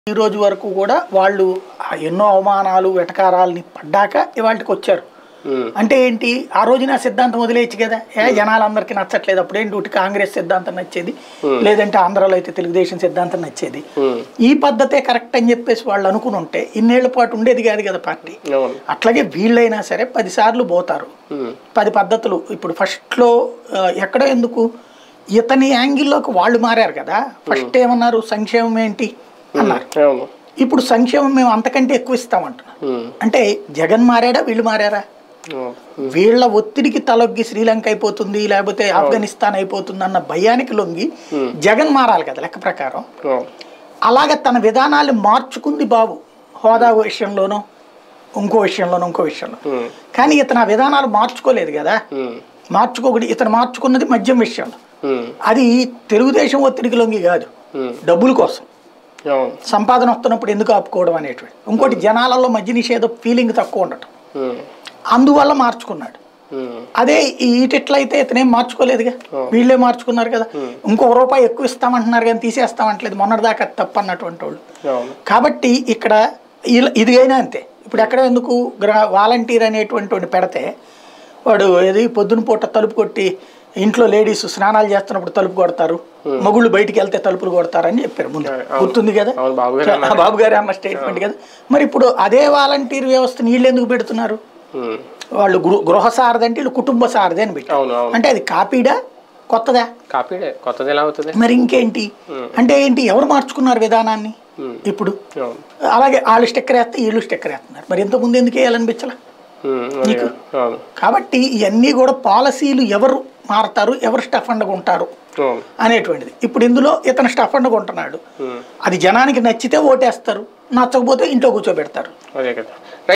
ఈ రోజు వరకు కూడా వాళ్ళు ఆ ఎన్నో అవమానాలు వెటకారాలని పడ్డాక ఇవాళకి వచ్చారు ఉమ్, అంటే ఏంటి ఆ రోజు నా సిద్ధాంతం వదిలేయచ్చు కదా ఏ జనాలందరికీ నచ్చట్లేదు అప్పుడేంటి ఒకటి కాంగ్రెస్ సిద్ధాంతం నచ్చేది లేదంటే ఆంధ్రాలో అయితే తెలుగుదేశం సిద్ధాంతం నచ్చేది ఉమ్, ఈ పద్ధతే కరెక్ట్ అని చెప్పేసి వాళ్ళు అనుకుని ఉంటే ఇన్నేళ్ల పాటు ఉండేది కాదు కదా పార్టీ అవును అట్లాగే వీళ్ళైనా సరే పదిసార్లు పోతారు ఉమ్, పది పద్ధతులు ఇప్పుడు ఫస్ట్లో ఆ, ఎక్కడో ఎందుకు ఇతని యాంగిల్లోకి వాళ్ళు మారారు కదా ఫస్ట్ ఏమన్నారు సంక్షేమం ఏంటి అన్నారు అవును ఇప్పుడు సంక్షేమం మేము అంతకంటే ఎక్కువ ఇస్తామంటున్నాం ఉమ్, అంటే జగన్ మారాడా వీళ్ళు మారారా అవును వీళ్ళ ఒత్తిడికి తలొగ్గి శ్రీలంక అయిపోతుంది లేకపోతే ఆఫ్ఘనిస్తాన్ అయిపోతుంది అన్న భయానికి లొంగి జగన్ మారాలి కదా లెక్క ప్రకారం అవును అలాగ తన విధానాలు మార్చుకుంది బాబు హోదా విషయంలోనో ఇంకో విషయంలోనో ఇంకో విషయంలో ఉమ్, కానీ ఇతను ఆ విధానాలు మార్చుకోలేదు కదా ఉమ్, మార్చుకోకూడదు ఇతను మార్చుకున్నది మద్యం విషయంలో ఉమ్, అది తెలుగుదేశం ఒత్తిడికి లొంగి కాదు ఉమ్, డబ్బుల కోసం అవును సంపాదన వస్తున్నప్పుడు ఎందుకు ఆపుకోవడం అనేటువంటి ఇంకోటి జనాలలో మద్య నిషేధ ఫీలింగ్ తక్కువ ఉండటం ఉమ్, అందువల్ల మార్చుకున్నాడు ఉమ్, అదే ఈటెట్లయితే ఇతనేం మార్చుకోలేదుగా వీళ్ళే మార్చుకున్నారు కదా ఇంకో రూపాయి ఎక్కువ ఇస్తామంటున్నారు కానీ తీసేస్తామంటలేదు మొన్నటిదాకా అది తప్పు అన్నటువంటి వాళ్ళు అవును కాబట్టి ఇక్కడ ఇలా- ఇది అయినా అంతే ఇప్పుడు ఎక్కడ ఎందుకు గ్ర వాలంటీర్ అనేటువంటి వాడిని పెడితే వాడు ఏది పొద్దున పూట తలుపు కొట్టి ఇంట్లో లేడీస్ స్నానాలు చేస్తున్నప్పుడు తలుపు కొడతారు మగుళ్ళు బయటికి వెళ్తే తలుపులు కొడతారని చెప్పారు ముందు గుర్తుంది కదా అవును బాబు గారు ఆ బాబు గారి అన్న స్టేట్మెంట్ కదా మరి ఇప్పుడు అదే వాలంటీర్ వ్యవస్థను వీళ్ళు ఎందుకు పెడుతున్నారు ఉమ్, వాళ్ళు గృహ గృహ సారథి అంటే వీళ్ళు కుటుంబ సారథి అని పెట్టారు అవును అవును అంటే అది కాపీడా కొత్తదా కాపీడే కొత్తది ఎలా అవుతుంది మరి ఇంకేంటి అంటే ఏంటి ఎవరు మార్చుకున్నారు విధానాన్ని ఉమ్, ఇప్పుడు అవును అలాగే వాళ్ళు స్టిక్కర్ వేస్తే వీళ్ళు స్టిక్కర్ వేస్తున్నారు మరి ఇంతకుముందు ఎందుకు వేయాలనిపించాల ఉమ్, అదే కదా. అవును కాబట్టి ఇవన్నీ కూడా పాలసీలు ఎవరు మారతారు ఎవరు స్టఫ్ అండగా ఉంటారు అవును అనేటువంటిది ఇప్పుడు ఇందులో ఇతను స్టఫ్ అండగా ఉంటున్నాడు ఉమ్, అది జనానికి నచ్చితే ఓటేస్తారు నచ్చకపోతే ఇంట్లో కూర్చోబెడతారు అదే కదా